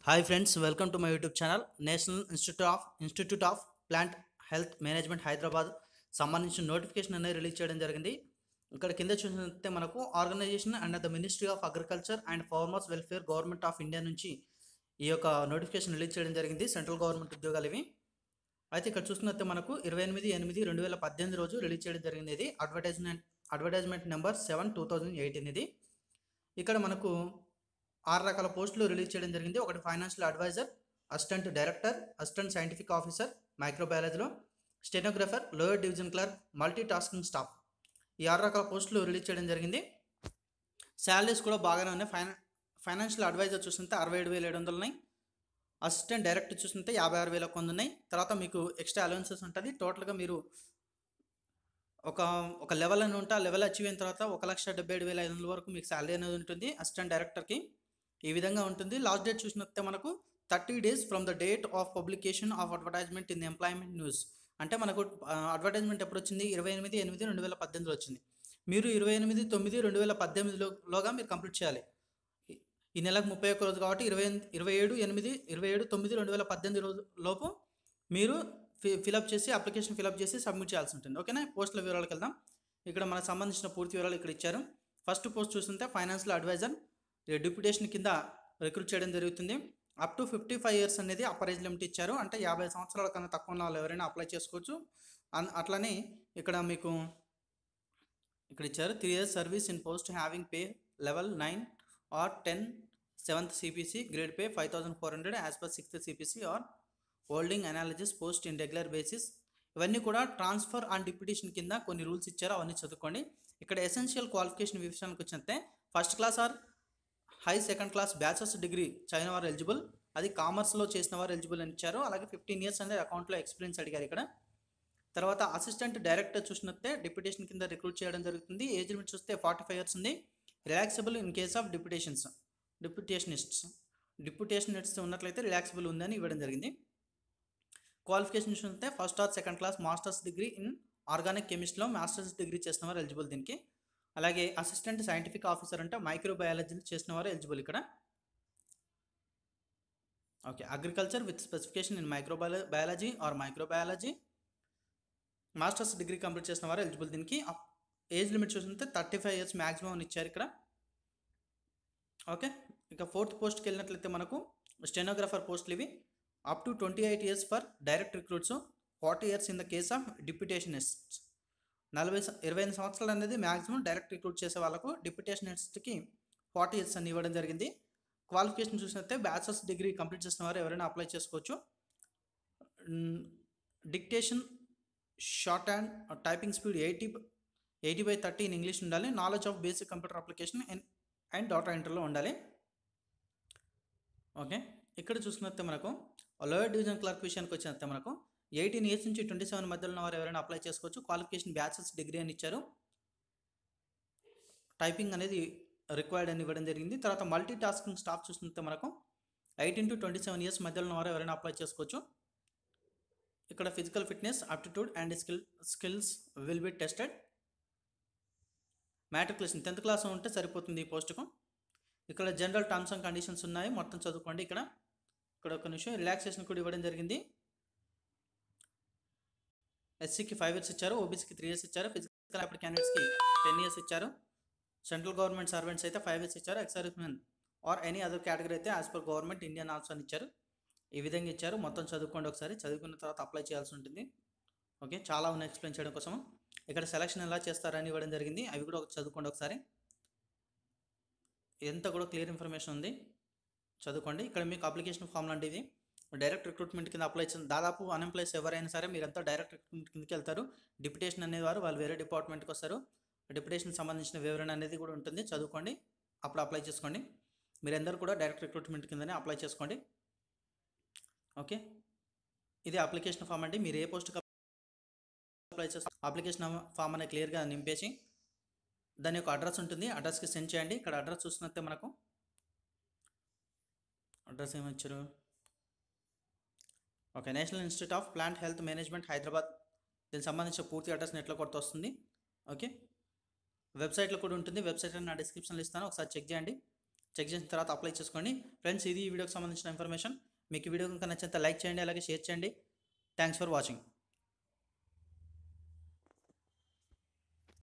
hi friends welcome to my YouTube channel national institute of institute of plant health management Hyderabad సంబంధించిన notification అనేది release చేయడం జరిగింది ఇక్కడ కింద చూసినట్టే మనకు organisation and the ministry of agriculture and farmers welfare government of India నుంచి ఈ యొక్క నోటిఫికేషన్ రిలీజ్ చేయడం జరిగింది సెంట్రల్ గవర్నమెంట్ ఉద్యోగాలు ఇవి అయితే ఇక్కడ చూసినట్టే మనకు ఇరవై ఎనిమిది ఎనిమిది రెండు వేల పద్దెనిమిది రోజు రిలీజ్ చేయడం జరిగింది ఇది advertisement advertisement number seven two thousand eighteen ఇది ఇక్కడ మనకు ఆరు రకాల పోస్టులు రిలీజ్ చేయడం జరిగింది ఒకటి financial advisor assistant director assistant scientific officer మైక్రోబయాలజీలో stenographer lower division clerk multi tasking staff ఈ ఆరు రకాల పోస్టులు రిలీజ్ చేయడం జరిగింది శాలరీస్ కూడా బాగానే ఉన్నాయి ఫైనా ఫైనాన్షియల్ అడ్వైజర్ చూస్తుంటే అరవై ఏడు వేల ఏడు వందలు ఉన్నాయి అసిస్టెంట్ డైరెక్టర్ చూస్తుంటే యాభై ఆరు వేల కొంది ఉన్నాయి తర్వాత మీకు ఎక్స్ట్రా అలవెన్సెస్ ఉంటుంది టోటల్గా మీరు ఒక ఒక లెవెల్ అని ఉంటే ఆ లెవెల్ అచీవ్ అయిన తర్వాత ఒక లక్ష డెబ్బై ఏడు వేల ఐదు వందల వరకు మీకు శాలరీ అనేది ఉంటుంది అసిస్టెంట్ డైరెక్టర్కి ఈ విధంగా ఉంటుంది లాస్ట్ డేట్ చూసినట్టే మనకు thirty days from the date of publication of advertisement in employment news అంటే మనకు అడ్వర్టైజ్మెంట్ ఎప్పుడు వచ్చింది ఇరవై ఎనిమిది ఎనిమిది రెండు వేల పద్దెనిమిదిలో వచ్చింది మీరు ఇరవై ఎనిమిది తొమ్మిది రెండు వేల పద్దెనిమిదిలో లోగా మీరు కంప్లీట్ చేయాలి ఈ- ఈ నెలకు ముప్పై ఒక్క రోజు కాబట్టి ఇరవై ఎనిమిది- ఇరవై ఏడు ఎనిమిది ఇరవై ఏడు తొమ్మిది రెండు వేల పద్దెనిమిది రోజు లోపు మీరు ఫి ఫిలప్ చేసి అప్లికేషన్ ఫిలప్ చేసి సబ్మిట్ చేయాల్సి ఉంటుంది ఓకేనా పోస్టుల వివరాలకు వెళ్దాం ఇక్కడ మనకు సంబంధించిన పూర్తి వివరాలు ఇక్కడ ఇచ్చారు ఫస్ట్ పోస్ట్ చూస్తుంటే ఫైనాన్షియల్ అడ్వైజర్ డిప్యూటేషన్ కింద రిక్రూట్ చేయడం జరుగుతుంది up to fifty five years అనేది అప్పర్ ఏజ్ లిమిట్ ఇచ్చారు అంటే యాభై సంవత్సరాల కన్నా తక్కువ ఉన్న వాళ్ళు ఎవరైనా అప్లై చేసుకోవచ్చు అన్- అట్లనే ఇక్కడ మీకు ఇక్కడ ఇచ్చారు three years service in post having pay level nine or ten seventh CPC grade pay five thousand four hundred as per sixth CPC or holding analysis post in regular basis ఇవన్నీ కూడా transfer and deputation కింద కొన్ని rules ఇచ్చారు అవన్నీ చదువుకోండి ఇక్కడ essential qualification విషయానికి వచ్చినట్టే first class or high second class bachelor's degree చదివిన వారు ఎలిజిబుల్ అది కామర్స్లో చేసిన వారు ఎలిజిబుల్ అని ఇచ్చారు అలాగే ఫిఫ్టీన్ ఇయర్స్ అనేది అకౌంట్లో ఎక్స్పీరియన్స్ అడిగారు ఇక్కడ తర్వాత అసిస్టెంట్ డైరెక్టర్ చూసినట్టే డిప్యూటేషన్ కింద రిక్రూట్ చేయడం జరుగుతుంది ఏజ్ లిమిట్ చూస్తే ఫార్టీ ఫైవ్ ఇయర్స్ ఉంది relaxable in case of deputations deputationists deputationists ఉన్నట్లయితే రిలాక్సబుల్ ఉందని ఇవ్వడం జరిగింది క్వాలిఫికేషన్ చూస్తే first or second class master's degree in organic కెమిస్ట్రీలో మాస్టర్స్ డిగ్రీ చేసిన వారు ఎలిజిబుల్ దీనికి అలాగే అసిస్టెంట్ సైంటిఫిక్ ఆఫీసర్ అంటే మైక్రోబయాలజీ చేసిన వారు ఎలిజిబుల్ ఇక్కడ okay agriculture with specification in microbial biology or microbiology master's degree complete చేసిన వారు ఎలిజిబుల్ దీనికి ఏజ్ లిమిట్ చూస్తుంటే థర్టీ ఫైవ్ ఇయర్స్ మ్యాక్సిమం అని ఇచ్చారు ఇక్కడ ఓకే ఇక ఫోర్త్ పోస్ట్కి వెళ్ళినట్లయితే మనకు స్టెనోగ్రాఫర్ పోస్టులు ఇవి up to twenty eight years for direct recruits forty years in the case of deputationist నలభై స- ఇరవై ఐదు సంవత్సరాలు అనేది మ్యాక్సిమం డైరెక్ట్ రిక్రూట్ చేసే వాళ్ళకు డిప్యూటేషనిస్ట్కి ఫార్టీ ఇయర్స్ అని ఇవ్వడం జరిగింది క్వాలిఫికేషన్ చూసినట్టే బ్యాచిలర్స్ డిగ్రీ కంప్లీట్ చేసిన వారు ఎవరైనా అప్లై చేసుకోవచ్చు dictation short and typing speed eighty eighty by thirty in English ఉండాలి knowledge of basic computer application and data ఎంటర్లో ఉండాలి ఓకే ఇక్కడ చూసుకున్నట్టే మనకు లోయర్ డివిజన్ క్లర్క్ విషయానికి వచ్చినట్టే మనకు ఎయిటీన్ ఇయర్స్ నుంచి ట్వంటీ సెవెన్ మధ్యలో ఉన్న వారు ఎవరైనా అప్లై చేసుకోవచ్చు క్వాలిఫికేషన్ బ్యాచిలర్స్ డిగ్రీ అని ఇచ్చారు టైపింగ్ అనేది రిక్వైర్డ్ అని ఇవ్వడం జరిగింది తర్వాత మల్టీ టాస్కింగ్ స్టాఫ్ చూస్తుంటే మనకు eighteen to twenty seven years మధ్యలో ఉన్న వారు ఎవరైనా అప్లై చేసుకోవచ్చు ఇక్కడ physical fitness aptitude and skill skills will be tested matriculation tenth class ఉంటే సరిపోతుంది ఈ పోస్టుకు ఇక్కడ జనరల్ టర్మ్స్ అండ్ కండిషన్స్ ఉన్నాయి మొత్తం చదువుకోండి ఇక్కడ ఇక్కడ ఒక నిమిషం రిలాక్సేషన్ కూడా ఇవ్వడం జరిగింది ఎస్సీకి ఫైవ్ ఇయర్స్ ఇచ్చారు ఓబీసీకి త్రీ ఇయర్స్ ఇచ్చారు ఫిజికల్ యాప్డ్ క్యాండిడేట్స్కి టెన్ ఇయర్స్ ఇచ్చారు సెంట్రల్ గవర్నమెంట్ సర్వెంట్స్ అయితే ఫైవ్ ఇయర్స్ ఇచ్చారు ex servicemen or any other category అయితే as per government Indian also అని ఇచ్చారు ఈ విధంగా ఇచ్చారు మొత్తం చదువుకోండి ఒకసారి చదువుకున్న తర్వాత అప్లై చేయాల్సి ఉంటుంది ఓకే చాలా ఉన్నాయి ఎక్స్ప్లెయిన్ చేయడం కోసం ఇక్కడ సెలక్షన్ ఎలా చేస్తారని ఇవ్వడం జరిగింది అవి కూడా ఒక చదువుకోండి ఒకసారి ఇదంతా కూడా క్లియర్ ఇన్ఫర్మేషన్ ఉంది చదువుకోండి ఇక్కడ మీకు అప్లికేషన్ ఫామ్ లాంటిది డైరెక్ట్ రిక్రూట్మెంట్ కింద అప్లై చేసిన దాదాపు అన్ఎంప్లాయ్స్ ఎవరైనా సరే మీరంతా డైరెక్ట్ రిక్రూట్మెంట్ కిందకి వెళ్తారు డిప్యుటేషన్ అనేవారు వాళ్ళు వేరే డిపార్ట్మెంట్కి వస్తారు డిప్యుటేషన్ సంబంధించిన వివరణ అనేది కూడా ఉంటుంది చదువుకోండి అప్పుడు అప్లై చేసుకోండి మీరందరూ కూడా డైరెక్ట్ రిక్రూట్మెంట్ కిందనే అప్లై చేసుకోండి ఓకే ఇది అప్లికేషన్ ఫామ్ అండి మీరు ఏ పోస్ట్కి అప్లై చేస్తారు అప్లికేషన్ ఫామ్ అనేది క్లియర్గా నింపేసి దాని యొక్క అడ్రస్ ఉంటుంది అడ్రస్కి సెండ్ చేయండి ఇక్కడ అడ్రస్ చూసినట్టే మనకు అడ్రస్ ఏమిచ్చారు okay national institute of plant health management Hyderabad దీనికి సంబంధించిన పూర్తి అడ్రస్ నెట్లో కొడితే వస్తుంది ఓకే వెబ్సైట్లో కూడా ఉంటుంది వెబ్సైట్ నా డిస్క్రిప్షన్లో ఇస్తాను ఒకసారి చెక్ చేయండి చెక్ చేసిన తర్వాత అప్లై చేసుకోండి ఫ్రెండ్స్ ఇది ఈ వీడియోకి సంబంధించిన ఇన్ఫర్మేషన్ మీకు ఈ వీడియో కనుక నచ్చితే లైక్ చేయండి అలాగే షేర్ చేయండి థ్యాంక్స్ ఫర్ వాచింగ్